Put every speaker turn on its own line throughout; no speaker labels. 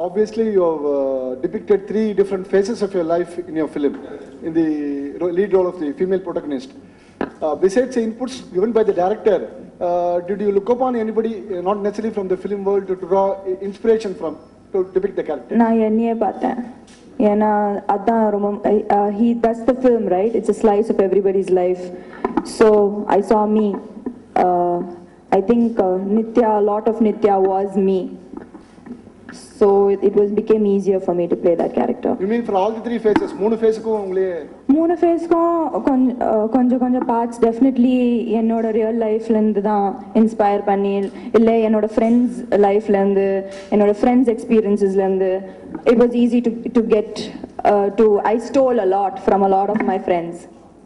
obviously you have uh, depicted three different phases of your life in your film, in the ro- lead role of the female protagonist. Uh, besides the inputs given by the director, uh, did you look upon anybody, uh, not necessarily from the film world, to draw i- inspiration from to depict the character?
நான் என்னையே பார்த்தேன் ஏன்னா அதான் ரொம்ப he that's the film right it's a slice of everybody's life so I saw me I think Nithya lot of Nithya was me so it was became easier for me to play that character
You mean for all the three phases, மூணு ஃபேஸுக்கும் உங்களே
மூணு ஃபேஸ்க்கும் கொஞ்சம் கொஞ்சம் கொஞ்சம் parts definitely என்னோட real லைஃப்லேருந்து தான் inspire பண்ணி இல்லை என்னோட ஃப்ரெண்ட்ஸ் லைஃப்லேருந்து என்னோட ஃப்ரெண்ட்ஸ் எக்ஸ்பீரியன்சஸ்லேருந்து it was easy to to get to I stole a lot from a lot of my friends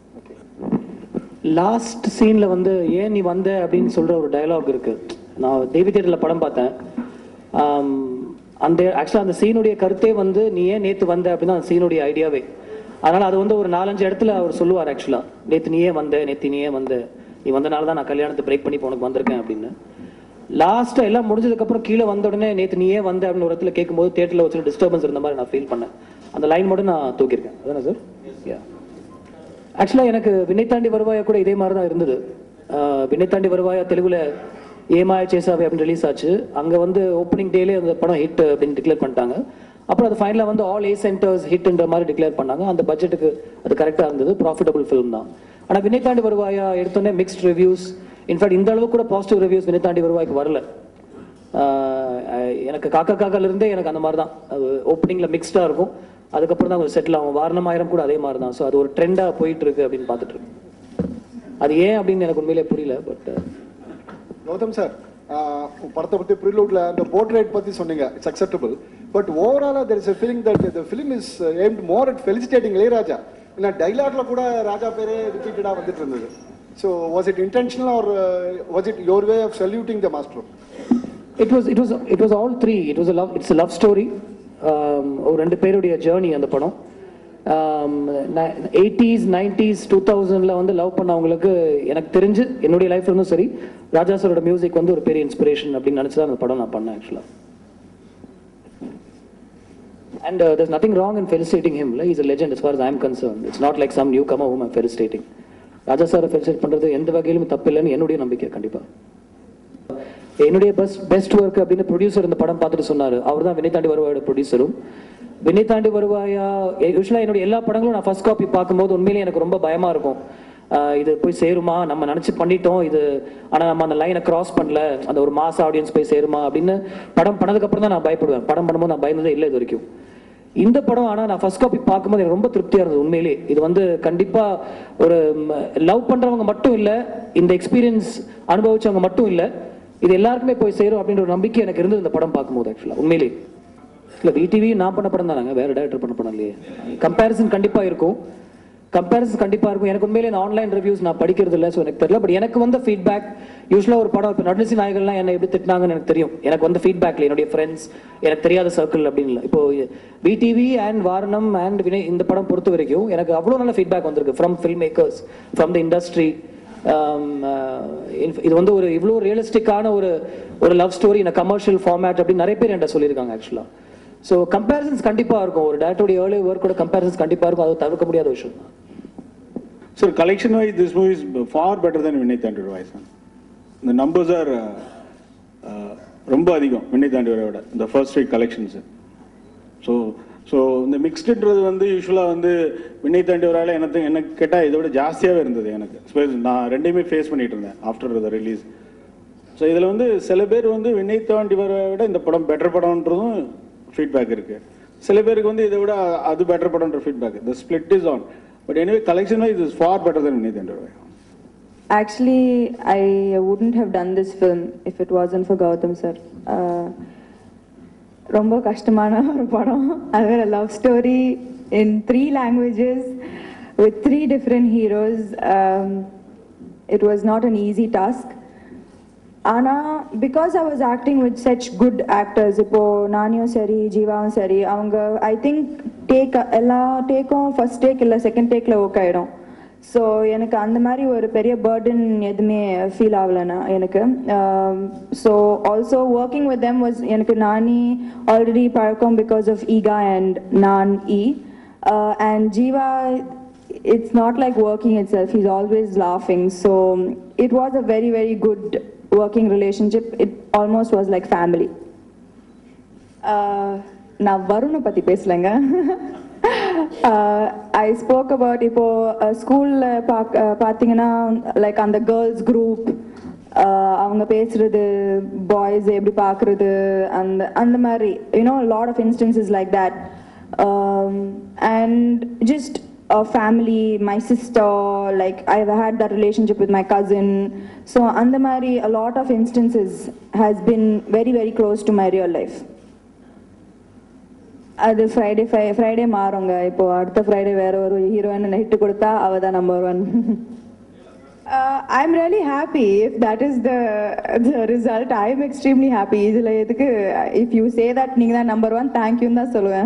last சீன்ல வந்து ஏன் நீ வந்த அப்படின்னு சொல்ற ஒரு டயலாக் இருக்கு நான் தேவி தேட்டர்ல படம் பார்த்தேன் ஆம், அந்த ஆக்சுவலாக அந்த சீனுடைய கருத்தே வந்து நீ ஏன் நேத்து வந்த அப்படின்னு அந்த சீனுடைய ஐடியாவே அதனால அது வந்து ஒரு நாலஞ்சு இடத்துல அவர் சொல்லுவார் ஆக்சுவலா நேத்து நீ ஏன் வந்த நேத்து நீ ஏன் வந்த நீ வந்தனால தான் நான் கல்யாணத்தை பிரேக் பண்ணி இப்போ உனக்கு வந்திருக்கேன் அப்படின்னு லாஸ்ட்டாக எல்லாம் முடிஞ்சதுக்கு அப்புறம் கீழே வந்த உடனே நேத்து நீ ஏன் வந்த அப்படின்னு ஒரு இடத்துல கேட்கும்போது தேட்டரில் வச்சு டிஸ்டர்பன்ஸ் இருந்த மாதிரி நான் ஃபீல் பண்ணேன் அந்த லைன் மட்டும் நான் தூக்கியிருக்கேன் அதானே சார் யா ஆக்சுவலாக எனக்கு விண்ணை தாண்டி வருவாயா கூட இதே மாதிரி தான் இருந்தது ஆஹ் விண்ணை தாண்டி வருவாயா தெலுங்குல ஏமாய சேசாவே அப்படின்னு ரிலீஸ் ஆச்சு அங்கே வந்து ஓப்பனிங் டேலே அந்த படம் ஹிட் அப்படின்னு டிக்ளேர் பண்ணிட்டாங்க அப்புறம் அது ஃபைனலாக வந்து ஆல் ஏ சென்டர்ஸ் ஹிட்ன்ற மாதிரி டிக்ளேர் பண்ணாங்க அந்த பட்ஜெட்டுக்கு அது கரெக்டாக இருந்தது ப்ராஃபிட்டபிள் ஃபிலிம் தான் ஆனால் விண்ணை தாண்டி வருவாயா எடுத்தோடனே மிக்ஸ்ட் ரிவ்யூஸ் இன்ஃபேக்ட் இந்த அளவுக்கு கூட பாசிட்டிவ் ரிவ்யூஸ் விண்ணை தாண்டி வருவாய்க்கு வரல ஆஹ் எனக்கு காக்கா காக்கால இருந்தே எனக்கு அந்த மாதிரி தான் அது ஓப்பனிங்ல மிக்ஸ்டா இருக்கும் அதுக்கப்புறம் தான் கொஞ்சம் செட்டில் ஆகும் வாரணம் ஆயிரம் கூட அதே மாதிரி தான் ஸோ அது ஒரு ட்ரெண்டா போயிட்டு இருக்கு அப்படின்னு பார்த்துட்டு இருக்கு அது ஏன் அப்படின்னு எனக்கு உண்மையிலே புரியல பட்
கௌதம் சார் படத்தை பற்றி ப்ரிலூட்ல அந்த போட் ரைட் பற்றி சொன்னீங்க இட்ஸ் அக்செப்டபிள் பட் ஓவராலாக there is a feeling that the film is uh, aimed more at felicitating Ilaiyaraaja இல்லை டைலாக்ல கூட ராஜா பேரே ரிப்பீட்டடாக வந்துட்டு இருந்தது so was it intentional or was it your way of saluting the master
it was it was it was all three it was love it's love story ஒரு ரெண்டு பேருடைய ஜேர்னி அந்த படம் எயிட்டிஸ் நைன்டிஸ் டூ தௌசண்டில் வந்து love பண்ணவங்களுக்கு எனக்கு தெரிஞ்சு என்னுடைய லைஃப்ல இருந்தும் சரி ராஜா சாரோட மியூசிக் வந்து ஒரு பெரிய இன்ஸ்பிரேஷன் அப்படின்னு நினச்சி தான் அந்த படம் நான் பண்ணேன் ஆக்சுவலாக And uh, there's nothing wrong in felicitating him. Like, he's a legend as far as I'm concerned. It's not like some newcomer whom I'm felicitating. ராஜா சாரை ஃபெலிசிட் பண்றது எந்த வகையிலும் தப்பில்லைன்னு என்னுடைய நம்பிக்கை கண்டிப்பா என்னுடைய பெஸ்ட் பெஸ்ட் ஒர்க் அப்படின்னு ப்ரொடியூசர் இந்த படம் பார்த்துட்டு சொன்னாரு அவர் தான் வினை தாண்டி வருவாயோட ப்ரொடியூசரும் வினை தாண்டி வருவாயா யூஸ்வலாக என்னுடைய எல்லா படங்களும் நான் ஃபர்ஸ்ட் காப்பி பார்க்கும்போது உண்மையிலேயே எனக்கு ரொம்ப பயமா இருக்கும் ஆஹ் இது போய் சேருமா நம்ம நினைச்சு பண்ணிட்டோம் இது ஆனா நம்ம அந்த லைனை கிராஸ் பண்ணல அந்த ஒரு மாஸ் ஆடியன்ஸ் போய் சேருமா அப்படின்னு படம் பண்ணதுக்கு அப்புறம் தான் நான் பயப்படுவேன் படம் பண்ணும்போது நான் பயந்ததே இல்லை இது வரைக்கும் இந்த படம் ஆனா நான் ஃபர்ஸ்ட் காப்பி பார்க்கும்போது எனக்கு ரொம்ப திருப்தியா இருந்தது உண்மையிலே இது வந்து கண்டிப்பா ஒரு லவ் பண்றவங்க மட்டும் இல்ல இந்த எக்ஸ்பீரியன்ஸ் அனுபவிச்சவங்க மட்டும் இல்ல இது எல்லாருக்குமே போய் சேரும் அப்படின்ற ஒரு நம்பிக்கை எனக்கு இருந்தது இந்த படம் பார்க்கும்போது ஆக்சுவலா உண்மையிலே இல்ல விடிவி நான் பண்ண படம் தானாங்க வேற டேரக்டர் பண்ண படம் இல்லையே கம்பேரிசன் கண்டிப்பா இருக்கும் கம்பேரிசன் கண்டிப்பா இருக்கும் எனக்கு உண்மையிலே இந்த ஆன்லைன் ரிவ்யூஸ் நான் படிக்கிறது இல்லை ஸோ எனக்கு தெரியல பட் எனக்கு வந்த ஃபீட்பேக் யூஸ்வலா ஒரு படம் இப்போ நடுநிசி நாயகள்லாம் என்ன எப்படி திட்டினாங்கன்னு எனக்கு தெரியும் எனக்கு வந்து ஃபீட்பேக்ல என்னுடைய ஃப்ரெண்ட்ஸ் எனக்கு தெரியாத சர்க்கிள் அப்படின்னு இல்லை இப்போ விடிவி அண்ட் வாரணம் அண்ட் வினய் இந்த படம் பொறுத்த வரைக்கும் எனக்கு அவ்வளோ நல்ல ஃபீட்பேக் வந்திருக்கு from film makers from the industry இது வந்து ஒரு இவ்வளோ ரியலிஸ்டிக்கான ஒரு ஒரு லவ் ஸ்டோரி இந்த கமர்ஷியல் ஃபார்மேட் அப்படின்னு நிறைய பேர் என்கிட்ட சொல்லியிருக்காங்க ஆக்சுவலாக ஸோ கம்பேரிசன்ஸ் கண்டிப்பா இருக்கும் ஒரு டேரக்டருடைய ஏர்லி ஒர்க்கோட கம்பேரிசன்ஸ் கண்டிப்பா இருக்கும் அது தவிர்க்க முடியாத விஷயம் தான்
Sir, collection wise, this movie is far better than Vinay Thandu Sir. The numbers are uh, uh, ரொம்ப அதிகம் விண்ணை தாண்டி விட இந்த first week collections so so இந்த மிக்ஸ்டுன்றது வந்து யூஸ்வலாக வந்து விண்ணை தாண்டி வரால எனக்கு எனக்கு கேட்டால் இதை விட ஜாஸ்தியாகவே இருந்தது எனக்கு Suppose நான் ரெண்டையுமே ஃபேஸ் பண்ணிட்டு இருந்தேன் ஆஃப்டர் த ரிலீஸ் ஸோ இதில் வந்து சில பேர் வந்து விண்ணை தாண்டி வர விட இந்த படம் பெட்டர் படம்ன்றதும் ஃபீட்பேக் இருக்கு சில பேருக்கு வந்து இதை விட அது பெட்டர் படம்ன்ற feedback the split is on but anyway collection wise is far better than Vinnai Thaandi வர
Actually, I wouldn't have done this film if it wasn't for Gautam sir. Uh, ரொம்ப கஷ்டமான ஒரு படம் அது வேற love story in three languages with three different heroes it was not an easy task ஆனால் because I was acting with such good actors இப்போ நானியும் சரி ஜீவாவும் சரி அவங்க ஐ திங்க் டேக் எல்லா டேக்கும் ஃபர்ஸ்ட் டேக் இல்லை செகண்ட் டேக்கில் ஒர்க் ஆகிடும் ஸோ எனக்கு அந்த மாதிரி ஒரு பெரிய பேர்டன் எதுவுமே ஃபீல் ஆகலைண்ணா எனக்கு so also working with them was எனக்கு நானி ஆல்ரெடி பழக்கம் பிகாஸ் ஆஃப் ஈகா அண்ட் நான் இ and Jiiva it's not like working itself. He's always laughing. So it was a very, very good working relationship. It almost was like family. Uh, நான் வருணை பற்றி பேசலைங்க I spoke about இப்போ ஸ்கூலில் பாக் பார்த்தீங்கன்னா like அந்த girls group அவங்க பேசுறது பாய்ஸ் எப்படி பார்க்குறது அந்த அந்த மாதிரி you know lot of instances like that and just a family, my sister, like I've had that relationship with my cousin. So Andamari, a lot of instances has been very, very close to my real life. அது Friday Friday மாறுங்க இப்போ அடுத்த Friday வேற ஒரு heroine hit கொடுத்தா அவ தான் number one I am really happy if that is the the result I am extremely happy இதில் எதுக்கு இஃப் யூ சே தட் நீங்கள் தான் நம்பர் ஒன் தேங்க்யூன்னு தான் சொல்லுவேன்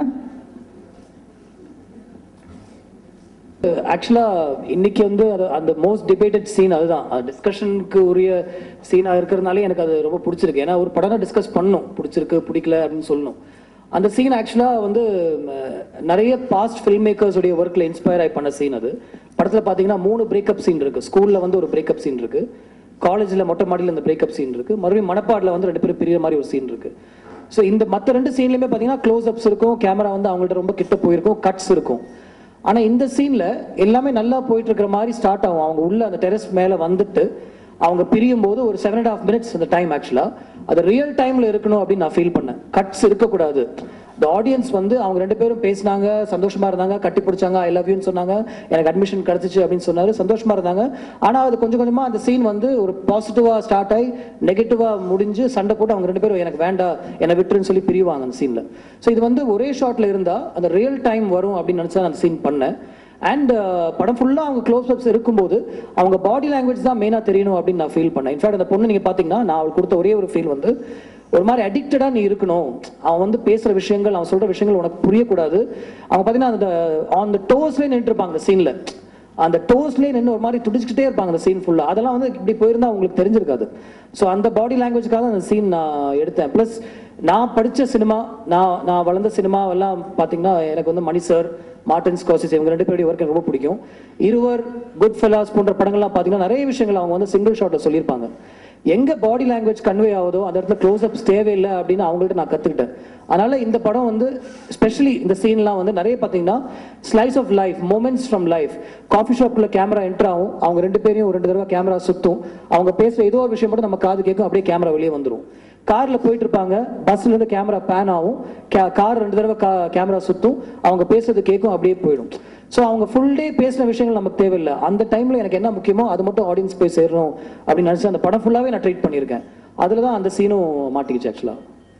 ஆக்சுவலாக இன்னைக்கு வந்து அது அந்த மோஸ்ட் டிபேட்டட் சீன் அதுதான் டிஸ்கஷனுக்கு உரிய சீனாக இருக்கிறதுனாலே எனக்கு அது ரொம்ப பிடிச்சிருக்கு ஏன்னா ஒரு படம் டிஸ்கஸ் பண்ணணும் பிடிச்சிருக்கு பிடிக்கல அப்படின்னு சொல்லணும் அந்த சீன் ஆக்சுவலாக வந்து ம, நிறைய பாஸ்ட் ஃபில்ம் மேக்கர்ஸுடைய ஒர்க்கில் இன்ஸ்பயர் ஆகி பண்ண சீன் அது படத்தில் பார்த்தீங்கன்னா மூணு பிரேக்கப் சீன் இருக்கு ஸ்கூலில் வந்து ஒரு பிரேக்கப் சீன் இருக்கு காலேஜில் மொட்டை மாடியில் இந்த பிரேக்கப் சீன் இருக்கு மறுபடியும் மணப்பாடில் வந்து ரெண்டு பேரும் பிரியிற மாதிரி ஒரு சீன் இருக்கு ஸோ இந்த மற்ற ரெண்டு சீன்லையுமே பார்த்தீங்கன்னா க்ளோஸ் அப்ஸ் இருக்கும் கேமரா வந்து அவங்கள்ட்ட ரொம்ப கிட்ட போயிருக்கும் கட்ஸ் இருக்கும் ஆனா இந்த சீன்ல எல்லாமே நல்லா போயிட்டு இருக்கிற மாதிரி ஸ்டார்ட் ஆகும் அவங்க உள்ள அந்த டெரஸ் மேல வந்துட்டு அவங்க பிரியும் போது ஒரு செவன் அண்ட் ஹாஃப் மினிட்ஸ் அந்த டைம் ஆக்சுவலா அது ரியல் டைம்ல இருக்கணும் அப்படின்னு நான் ஃபீல் பண்ணேன் கட்ஸ் இருக்கக்கூடாது இந்த ஆடியன்ஸ் வந்து அவங்க ரெண்டு பேரும் பேசினாங்க சந்தோஷமா இருந்தாங்க கட்டி பிடிச்சாங்க ஐ லவ் யூன்னு சொன்னாங்க எனக்கு அட்மிஷன் கிடைச்சிச்சு அப்படின்னு சொன்னாரு சந்தோஷமா இருந்தாங்க ஆனா அது கொஞ்சம் கொஞ்சமா அந்த சீன் வந்து ஒரு பாசிட்டிவா ஸ்டார்ட் ஆகி நெகட்டிவா முடிஞ்சு சண்டை போட்டு அவங்க ரெண்டு பேரும் எனக்கு வேண்டாம் என்னை விட்டுருன்னு சொல்லி பிரிவாங்க அந்த சீன்ல ஸோ இது வந்து ஒரே ஷாட்ல இருந்தா அந்த ரியல் டைம் வரும் அப்படின்னு நினைச்சா நான் அந்த சீன் பண்ணேன் அண்ட் படம் ஃபுல்லா அவங்க க்ளோஸ் அப்ஸ் இருக்கும்போது அவங்க பாடி லாங்குவேஜ் தான் மெயினா தெரியணும் அப்படின்னு நான் ஃபீல் பண்ணேன் இன்ஃபேக்ட் அந்த பொண்ணு நீங்க பாத்தீங்கன்னா நான் அவளுக்கு கொடுத்த ஒரே ஒரு ஃபீல் வந்து ஒரு மாதிரி அடிக்டடா நீ இருக்கணும் அவன் வந்து பேசுற விஷயங்கள் அவன் சொல்ற விஷயங்கள் உனக்கு புரியக்கூடாது அவங்க பாத்தீங்கன்னா அந்த ஆன் த டோஸ்லேயே நின்று இருப்பாங்க அந்த சீன்ல அந்த டோஸ்லேயே நின்று ஒரு மாதிரி துடிச்சுக்கிட்டே இருப்பாங்க அந்த சீன் ஃபுல்லா அதெல்லாம் வந்து இப்படி போயிருந்தா உங்களுக்கு தெரிஞ்சிருக்காது ஸோ அந்த பாடி லாங்குவேஜ்க்காக அந்த சீன் நான் எடுத்தேன் ப்ளஸ் நான் படிச்ச சினிமா நான் நான் வளர்ந்த சினிமாவெல்லாம் பார்த்தீங்கன்னா எனக்கு வந்து மணி சார் மார்டின் ஸ்காசிஸ் இவங்க ரெண்டு பேருடைய ஒர்க் எனக்கு ரொம்ப பிடிக்கும் இருவர் குட் ஃபெலாஸ் போன்ற படங்கள்லாம் பார்த்தீங்கன்னா நிறைய விஷயங்கள் அவங்க வந்து சிங்கிள் ஷாட்டில் சொல்லியிருப்பாங்க எங்க பாடி லாங்குவேஜ் கன்வே ஆகுதோ அந்த இடத்துல க்ளோஸ் அப்ஸ் தேவையில்லை அப்படின்னு அவங்கள்ட்ட நான் கத்துக்கிட்டேன் அதனால இந்த படம் வந்து ஸ்பெஷலி இந்த சீன்லாம் வந்து நிறைய பார்த்தீங்கன்னா slice of life moments from life coffee ஷாப்ல கேமரா என்டர் ஆகும் அவங்க ரெண்டு பேரையும் ஒரு ரெண்டு தடவை கேமரா சுத்தும் அவங்க பேசுற ஏதோ ஒரு விஷயம் மட்டும் நம்ம காது கேட்கும் அப்படியே கேமரா வெளியே வந்துரும் கார்ல போயிட்டு இருப்பாங்க பஸ்ல இருந்து கேமரா பேன் ஆகும் கார் ரெண்டு தடவை கேமரா சுத்தும் அவங்க பேசுறது கேட்கும் அப்படியே போயிடும் ஸோ அவங்க ஃபுல் டே பேசின விஷயங்கள் நமக்கு தேவையில்லை அந்த டைம்ல எனக்கு என்ன முக்கியமோ அது மட்டும் ஆடியன்ஸ் போய் சேரணும் அப்படின்னு நினைச்சு அந்த படம் ஃபுல்லாவே நான் ட்ரீட் பண்ணியிருக்கேன் அதுல தான் அந்த சீனும் மாட்டிக்கிச்சு ஆக்சுவலா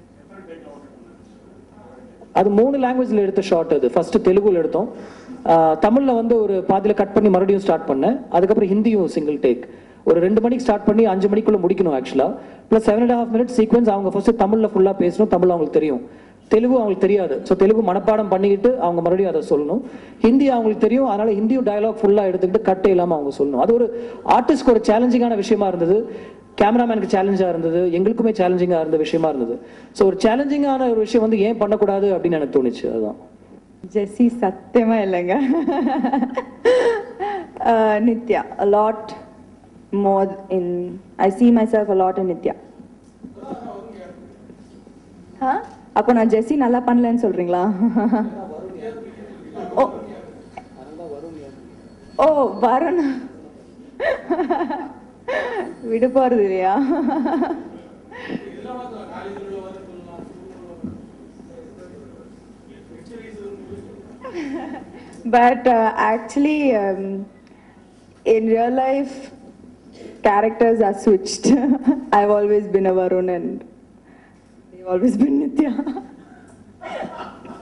அது மூணு லாங்குவேஜ்ல எடுத்த ஷார்ட் அது ஃபர்ஸ்ட் தெலுங்குல எடுத்தோம் ஆஹ் தமிழ்ல வந்து ஒரு பாதியில கட் பண்ணி மறுபடியும் ஸ்டார்ட் பண்ணேன் அதுக்கப்புறம் ஹிந்தியும் சிங்கிள் டேக் ஒரு ரெண்டு மணிக்கு ஸ்டார்ட் பண்ணி அஞ்சு மணிக்குள்ள முடிக்கணும் ஆக்சுவலா plus seven and half minute sequence அவங்க ஃபர்ஸ்ட் தமிழ்ல ஃபுல்லா பேசணும் தமிழ் அவங்களுக்கு தெரியும் தெலுங்கு அவங்களுக்கு தெரியாது ஸோ தெலுங்கு மனப்பாடம் பண்ணிக்கிட்டு அவங்க மறுபடியும் அதை சொல்லணும் ஹிந்தி அவங்களுக்கு தெரியும் அதனால ஹிந்தியும் டயலாக் ஃபுல்லா எடுத்துக்கிட்டு கட்டே இல்லாம அவங்க சொல்லணும் அது ஒரு ஆர்டிஸ்ட்க்கு ஒரு சேலஞ்சிங்கான விஷயமா இருந்தது கேமராமேனுக்கு சேலஞ்சாக இருந்தது எங்களுக்குமே சேலஞ்சிங்காக இருந்த விஷயமா இருந்தது ஸோ ஒரு சேலஞ்சிங்கான ஒரு விஷயம் வந்து ஏன் பண்ணக்கூடாது அப்படின்னு எனக்கு தோணுச்சு அதுதான்
ஜெஸ்ஸி சத்தியமா இல்லைங்க Uh, Nithya a lot more in I see myself a lot in Nithya ஆ அப்போ நான் ஜெஸ்ஸி நல்லா பண்ணலன்னு சொல்றீங்களா ஓ ஓ வருண் விடு போறது இல்லையா but uh, actually um, in real life characters are switched i've always been a varun and they've always been nitya